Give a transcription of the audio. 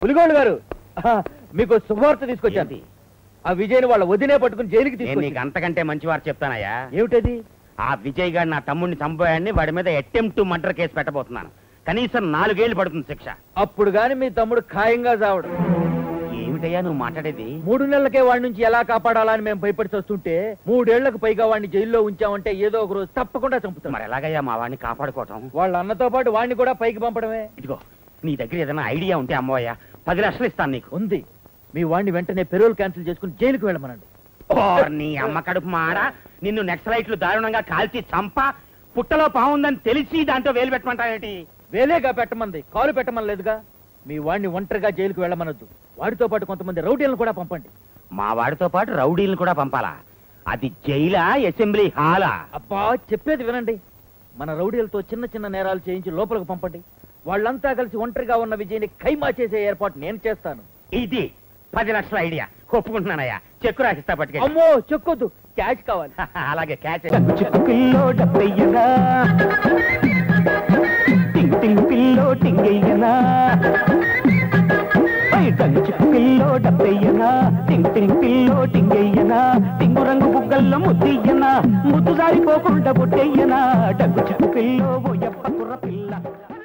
పులిగోళ్ళు గారు ఆహా, మీకు శుభవార్త తీసుకొచ్చాను ఆ విజయ్ని వాళ్ళ వదినే పట్టుకుని జైలుకి నేను నీకు తీసుకొచ్చి అంతకంటే మంచి వారు చెప్తానయ్యా ఏమిటది ఆ విజయ్ గారు నా తమ్ముడిని చంపాయని వాడి మీద అటెంప్ట్ మర్డర్ కేసు పెట్టబోతున్నాను కనీసం నాలుగేళ్లు పడుతుంది శిక్ష అప్పుడు గాని మీ తమ్ముడు ఖాయంగా చావడు ఏమిటయ్యా నువ్వు మాట్లాడేది మూడు నెలలకే వాడి నుంచి ఎలా కాపాడాలని మేము భయపడి వస్తుంటే మూడేళ్లకు పైగా వాడిని జైల్లో ఉంచామంటే ఏదో ఒక రోజు తప్పకుండా చంపుతాం మరి ఎలాగయ్యా మా వాడిని కాపాడుకోవటం వాళ్ళ అన్నతో పాటు వాడిని కూడా పైకి పంపడమే ఇదిగో నీ దగ్గర ఏదైనా ఐడియా ఉంటే అమ్మవయ్యా పది లక్షలు ఇస్తాను నీకు ఉంది మీ వాడిని వెంటనే పెరోల్ క్యాన్సిల్ చేసుకుని జైలుకి వెళ్ళమనండి ఓర్ నీ అమ్మ కడుపు మాడ నిన్ను నెక్సలైట్లు దారుణంగా కాల్చి చంప పుట్టలో పావుందని తెలిసి దాంతో వేలు పెట్టమంటావేంటి వేలేగా పెట్టమంది కాలు పెట్టమని లేదుగా మీ వాడిని ఒంటరిగా జైలుకి వెళ్ళమనొద్దు వాడితో పాటు కొంతమంది రౌడీలను కూడా పంపండి మా వాడితో పాటు రౌడీలను కూడా పంపాలా అది జైలా అసెంబ్లీ హాలా అబ్బా చెప్పేది వినండి మన రౌడీలతో చిన్న చిన్న నేరాలు చేయించి లోపలికి పంపండి వాళ్ళంతా కలిసి ఒంటరిగా ఉన్న విజయ్ని ఖైమా చేసే ఏర్పాటు నేను చేస్తాను ఇది పది లక్షల ఐడియా ఒప్పుకుంటున్నానయ్యా చెక్కు రాసిస్తా పట్టుకెళ్ళి అమ్మో చెక్కొద్దు క్యాష్ కావాలి అలాగే క్యాచ్ పిల్లో డబ్బయ్యనా టింగ్ టింగ్ పిల్లో టింగయ్యనా కంచు పిల్లో డబ్బయ్యనా టింగ్ టింగ్ పిల్లో టింగయ్యనా టింగు రంగు బుగ్గల్లో ముద్దయ్యనా ముద్దు జారిపోకుండా బుట్టయ్యనా డగ్గు చిక్కు పిల్లో ఓ యప్ప కుర్ర పిల్ల